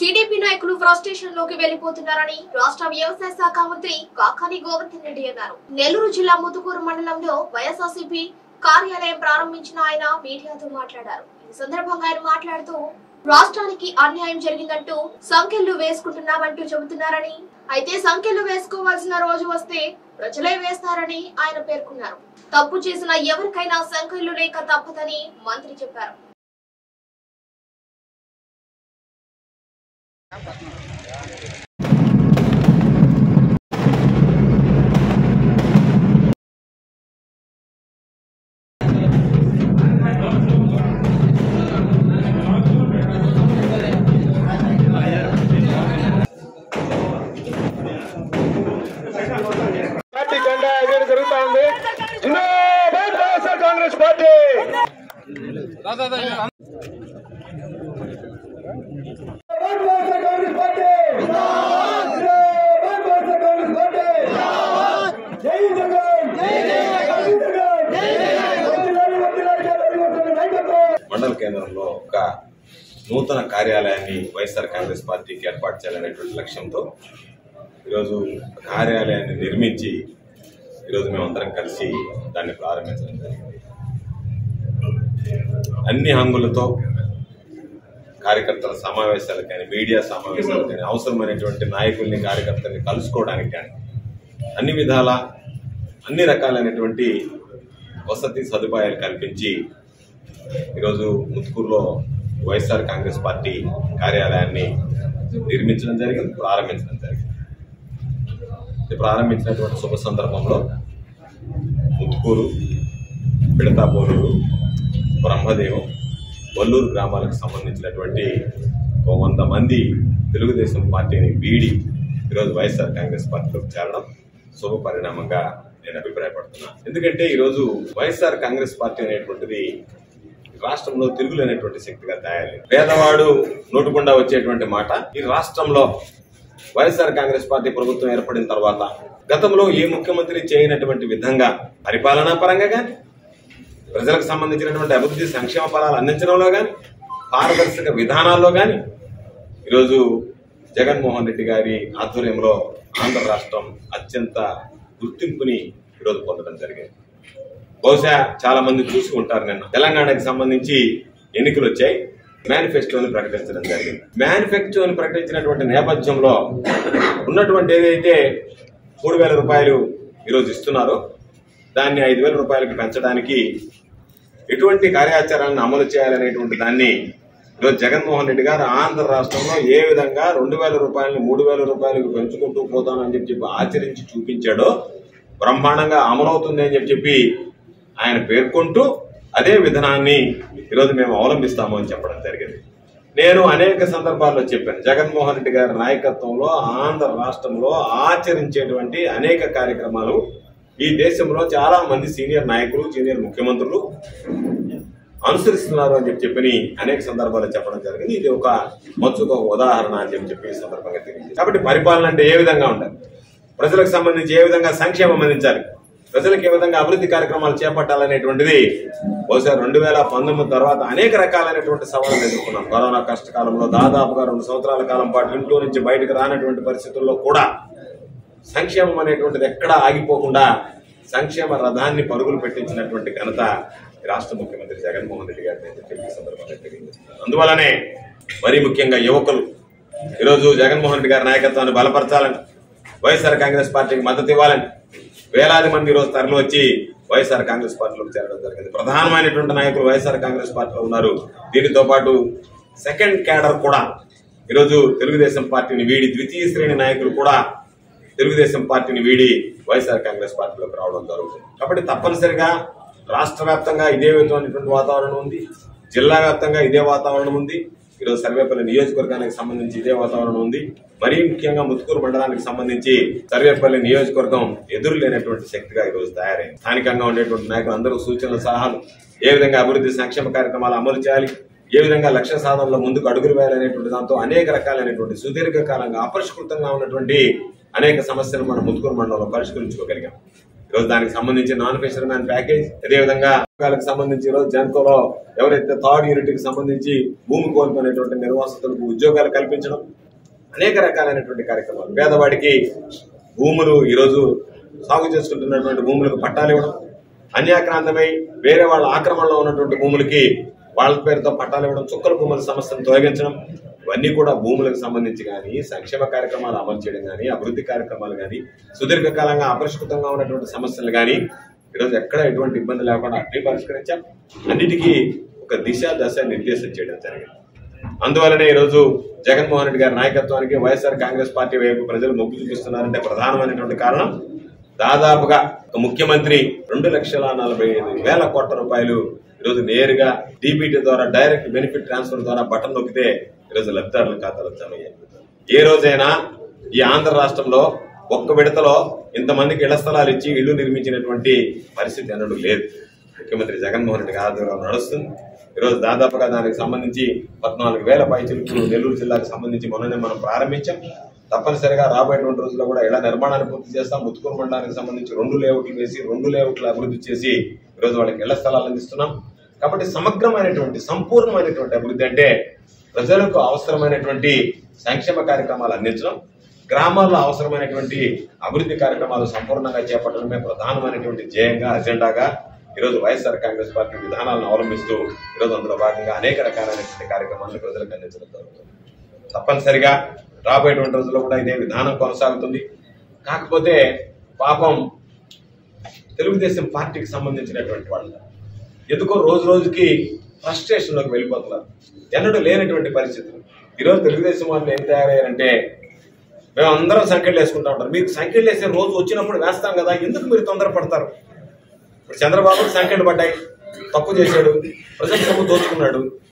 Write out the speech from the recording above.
TDP నాయకులు frustration లోకి వెళ్లిపోతున్నారని రాష్ట్ర వ్యవసాయ శాఖ మంత్రి కాకాని గోవర్ధన్ రెడ్డి అన్నారు నెల్లూరు జిల్లా ముతుకూరు మండలంలో వైఎస్ఆర్సీపీ కార్యాలయం ప్రారంభించిన ఆయన మీడియాతో మాట్లాడారు ఈ సందర్భంగా ఆయన మాట్లాడుతూ రాష్ట్రానికి అన్యాయం జరిగిందంటూ సంఖ్యలు వేసుకుంటున్నామంటూ చెబుతున్నారని అయితే సంఖ్యలు వేసుకోవాల్సిన రోజు వస్తే ప్రజలే వేస్తారని ఆయన పేర్కొన్నారు తప్పు చేసిన ఎవరికైనా సంఖ్యలు లేక తప్పదని మంత్రి చెప్పారు పార్టీ జెండా ఎగర జరుగుతా ఉంది జిందాబాద్ వైఎస్ఆర్ కాంగ్రెస్ పార్టీ జిందాబాద్ వైఎస్ఆర్ కాంగ్రెస్ పార్టీ జిందాబాద్ వైఎస్ఆర్ కాంగ్రెస్ పార్టీ జై జగన్ జై జగన్ జై జగన్ వందలాది వందలాది జగన్ నాయకత్వం మండల కేంద్రంలో ఒక నూతన కార్యాలయాన్ని వైఎస్ఆర్ కాంగ్రెస్ పార్టీకి ఏర్పాటు చేయాలనేటువంటి లక్ష్యంతో ఈరోజు కార్యాలయాన్ని నిర్మించి ఈరోజు మేమందరం కలిసి దాన్ని ప్రారంభించడం జరిగింది అన్ని హంగులతో కార్యకర్తల సమావేశాలు కానీ మీడియా సమావేశాలు కానీ అవసరమైనటువంటి నాయకుల్ని కార్యకర్తల్ని కలుసుకోవడానికి కానీ అన్ని విధాల అన్ని రకాలైనటువంటి వసతి సదుపాయాలు కల్పించి ఈరోజు ముత్తుకూరులో వైఎస్ఆర్ కాంగ్రెస్ పార్టీ కార్యాలయాన్ని నిర్మించడం జరిగింది ప్రారంభించడం జరిగింది ఇది ప్రారంభించినటువంటి శుభ సందర్భంలో ముత్తుకూరు పిడతాపోలూరు బ్రహ్మదేవం వల్లూరు గ్రామాలకు సంబంధించినటువంటి ఓ వంద మంది తెలుగుదేశం పార్టీని వీడి ఈరోజు వైఎస్ఆర్ కాంగ్రెస్ పార్టీలోకి చేరడం శుభ పరిణామంగా నేను అభిప్రాయపడుతున్నాను ఎందుకంటే ఈరోజు వైఎస్ఆర్ కాంగ్రెస్ పార్టీ అనేటువంటిది రాష్ట్రంలో తిరుగులేనటువంటి శక్తిగా తయారైంది పేదవాడు నోటుకుండా వచ్చేటువంటి మాట ఈ రాష్ట్రంలో వైఎస్ఆర్ కాంగ్రెస్ పార్టీ ప్రభుత్వం ఏర్పడిన తర్వాత గతంలో ఏ ముఖ్యమంత్రి చేయనటువంటి విధంగా పరిపాలనా పరంగా కానీ ప్రజలకు సంబంధించినటువంటి అభివృద్ధి సంక్షేమ ఫలాలు అందించడంలో కానీ పారదర్శక విధానాల్లో కానీ ఈరోజు జగన్మోహన్ రెడ్డి గారి ఆధ్వర్యంలో ఆంధ్ర రాష్ట్రం అత్యంత గుర్తింపుని ఈరోజు పొందడం జరిగింది బహుశా చాలా మంది చూసి ఉంటారు నిన్న తెలంగాణకి సంబంధించి ఎన్నికలు వచ్చాయి మేనిఫెస్టోని ప్రకటించడం జరిగింది మేనిఫెస్టోని ప్రకటించినటువంటి నేపథ్యంలో ఉన్నటువంటి ఏదైతే మూడు వేల రూపాయలు ఈరోజు ఇస్తున్నారో దాన్ని ఐదు వేల రూపాయలకు పెంచడానికి ఎటువంటి కార్యాచరణను అమలు చేయాలనేటువంటి దాన్ని ఈరోజు జగన్మోహన్ రెడ్డి గారు ఆంధ్ర రాష్ట్రంలో ఏ విధంగా రెండు వేల రూపాయలని మూడు వేల రూపాయలకు పెంచుకుంటూ పోతానని చెప్పి చెప్పి ఆచరించి చూపించాడో బ్రహ్మాండంగా అమలవుతుంది అని చెప్పి చెప్పి ఆయన పేర్కొంటూ అదే విధానాన్ని ఈరోజు మేము అవలంబిస్తాము అని చెప్పడం జరిగింది నేను అనేక సందర్భాల్లో చెప్పాను జగన్మోహన్ రెడ్డి గారి నాయకత్వంలో ఆంధ్ర రాష్ట్రంలో ఆచరించేటువంటి అనేక కార్యక్రమాలు ఈ దేశంలో చాలా మంది సీనియర్ నాయకులు సీనియర్ ముఖ్యమంత్రులు అనుసరిస్తున్నారు అని చెప్పి చెప్పి అనేక సందర్భాల్లో చెప్పడం జరిగింది ఇది ఒక మచ్చుక ఒక ఉదాహరణ అని చెప్పి చెప్పి ఈ సందర్భంగా తెలియదు కాబట్టి పరిపాలన అంటే ఏ విధంగా ఉండాలి ప్రజలకు సంబంధించి ఏ విధంగా సంక్షేమం అందించాలి ప్రజలకు ఏ విధంగా అభివృద్ధి కార్యక్రమాలు చేపట్టాలనేటువంటిది బహుశా రెండు వేల పంతొమ్మిది తర్వాత అనేక రకాలైనటువంటి సవాళ్ళను ఎదుర్కొన్నాం కరోనా కష్టకాలంలో దాదాపుగా రెండు సంవత్సరాల కాలం పాటు ఇంట్లో నుంచి బయటకు రానటువంటి పరిస్థితుల్లో కూడా సంక్షేమం అనేటువంటిది ఎక్కడా ఆగిపోకుండా సంక్షేమ రథాన్ని పరుగులు పెట్టించినటువంటి ఘనత ఈ రాష్ట్ర ముఖ్యమంత్రి జగన్మోహన్ రెడ్డి గారిని అని చెప్పి ఈ సందర్భంగా తెలియజేస్తున్నాను అందువల్లనే మరీ ముఖ్యంగా యువకులు ఈరోజు జగన్మోహన్ రెడ్డి గారి నాయకత్వాన్ని బలపరచాలని వైఎస్ఆర్ కాంగ్రెస్ పార్టీకి మద్దతు ఇవ్వాలని వేలాది మంది ఈరోజు తరలి వచ్చి వైఎస్ఆర్ కాంగ్రెస్ పార్టీలోకి చేరడం జరిగింది ప్రధానమైనటువంటి నాయకులు వైఎస్ఆర్ కాంగ్రెస్ పార్టీలో ఉన్నారు దీనితో పాటు సెకండ్ క్యాడర్ కూడా ఈరోజు తెలుగుదేశం పార్టీని వీడి ద్వితీయ శ్రేణి నాయకులు కూడా తెలుగుదేశం పార్టీని వీడి వైఎస్ఆర్ కాంగ్రెస్ పార్టీలోకి రావడం జరుగుతుంది కాబట్టి తప్పనిసరిగా రాష్ట్ర వ్యాప్తంగా ఇదే విధమైనటువంటి వాతావరణం ఉంది జిల్లా వ్యాప్తంగా ఇదే వాతావరణం ఉంది ఈరోజు సర్వేపల్లి నియోజకవర్గానికి సంబంధించి ఇదే వాతావరణం ఉంది మరీ ముఖ్యంగా ముత్తుకూరు మండలానికి సంబంధించి సర్వేపల్లి నియోజకవర్గం ఎదురు లేనటువంటి శక్తిగా ఈరోజు తయారైంది స్థానికంగా ఉండేటువంటి నాయకులు అందరూ సూచనలు సలహాలు ఏ విధంగా అభివృద్ధి సంక్షేమ కార్యక్రమాలు అమలు చేయాలి ఏ విధంగా లక్ష్య సాధనలో ముందుకు అడుగులు వేయాలనేటువంటి దాంతో అనేక రకాలైనటువంటి సుదీర్ఘకాలంగా అపరిష్కృతంగా ఉన్నటువంటి అనేక సమస్యలు మనం ముత్తుకూరు మండలంలో పరిష్కరించుకోగలిగాం ఈరోజు దానికి సంబంధించి నాన్ ఫిషర్ మ్యాన్ ప్యాకేజ్ అదేవిధంగా ఉద్యోగాలకు సంబంధించి ఈరోజు జన్కోలో ఎవరైతే థర్డ్ యూనిట్ కి సంబంధించి భూమి కోల్పోయినటువంటి నిర్వాసితులకు ఉద్యోగాలు కల్పించడం అనేక రకాలైనటువంటి కార్యక్రమాలు పేదవాడికి భూములు ఈరోజు సాగు చేసుకుంటున్నటువంటి భూములకు పట్టాలు ఇవ్వడం అన్యాక్రాంతమై వేరే వాళ్ళ ఆక్రమణలో ఉన్నటువంటి భూములకి వాళ్ళ పేరుతో పట్టాలు ఇవ్వడం చుక్కల భూముల సమస్యను తొలగించడం ఇవన్నీ కూడా భూములకు సంబంధించి కానీ సంక్షేమ కార్యక్రమాలు అమలు చేయడం కానీ అభివృద్ధి కార్యక్రమాలు కానీ సుదీర్ఘకాలంగా అపరిష్కృతంగా ఉన్నటువంటి సమస్యలు కానీ ఈరోజు ఎక్కడ ఎటువంటి ఇబ్బంది లేకుండా అన్ని పరిష్కరించాం అన్నిటికీ ఒక దిశ దశ నిర్దేశం చేయడం జరిగింది అందువల్లనే ఈరోజు జగన్మోహన్ రెడ్డి గారి నాయకత్వానికి వైఎస్ఆర్ కాంగ్రెస్ పార్టీ వైపు ప్రజలు మొగ్గు చూపిస్తున్నారంటే ప్రధానమైనటువంటి కారణం దాదాపుగా ఒక ముఖ్యమంత్రి రెండు లక్షల నలభై ఐదు వేల కోట్ల రూపాయలు ఈరోజు నేరుగా డీబీటీ ద్వారా డైరెక్ట్ బెనిఫిట్ ట్రాన్స్ఫర్ ద్వారా బటన్ నొక్కితే ఈరోజు లబ్ధిదారుల ఖాతాలో జమ అయ్యాయి ఏ రోజైనా ఈ ఆంధ్ర రాష్ట్రంలో ఒక్క విడతలో ఇంతమందికి ఇళ్ల స్థలాలు ఇచ్చి ఇళ్లు నిర్మించినటువంటి పరిస్థితి ఎన్నడూ లేదు ముఖ్యమంత్రి జగన్మోహన్ రెడ్డి గారి ఆధ్వర్యంలో నడుస్తుంది ఈరోజు దాదాపుగా దానికి సంబంధించి పద్నాలుగు వేల పైచిలుకు నెల్లూరు జిల్లాకు సంబంధించి మొన్ననే మనం ప్రారంభించాం తప్పనిసరిగా రాబోయేటువంటి రోజుల్లో కూడా ఇళ్ల నిర్మాణాన్ని పూర్తి చేస్తాం ముత్తుకూరు మండలానికి సంబంధించి రెండు లేఅవుట్లు వేసి రెండు లేఅవుట్లు అభివృద్ధి చేసి ఈరోజు వాళ్ళకి ఇళ్ల స్థలాలు అందిస్తున్నాం కాబట్టి సమగ్రమైనటువంటి సంపూర్ణమైనటువంటి అభివృద్ధి అంటే ప్రజలకు అవసరమైనటువంటి సంక్షేమ కార్యక్రమాలు అందించడం గ్రామాల్లో అవసరమైనటువంటి అభివృద్ధి కార్యక్రమాలు సంపూర్ణంగా చేపట్టడమే ప్రధానమైనటువంటి ధ్యేయంగా అజెండాగా ఈరోజు వైఎస్ఆర్ కాంగ్రెస్ పార్టీ విధానాలను అవలంబిస్తూ ఈరోజు అందులో భాగంగా అనేక రకాలైనటువంటి కార్యక్రమాలను ప్రజలకు అందించడం జరుగుతుంది తప్పనిసరిగా రాబోయేటువంటి రోజుల్లో కూడా ఇదే విధానం కొనసాగుతుంది కాకపోతే పాపం తెలుగుదేశం పార్టీకి సంబంధించినటువంటి వాళ్ళు ఎందుకో రోజు రోజుకి ఫ్రస్ట్రేషన్ లోకి వెళ్ళిపోతున్నారు ఎన్నడూ లేనటువంటి పరిస్థితులు ఈరోజు తెలుగుదేశం వాళ్ళు ఏం తయారయ్యారంటే మేము అందరం సంఖ్యలు వేసుకుంటా ఉంటారు మీకు సంఖ్యలు వేసే రోజు వచ్చినప్పుడు వేస్తాం కదా ఎందుకు మీరు తొందరపడతారు ఇప్పుడు చంద్రబాబుకి సంఖ్యలు పడ్డాయి తప్పు చేశాడు ప్రజల సొమ్ము దోచుకున్నాడు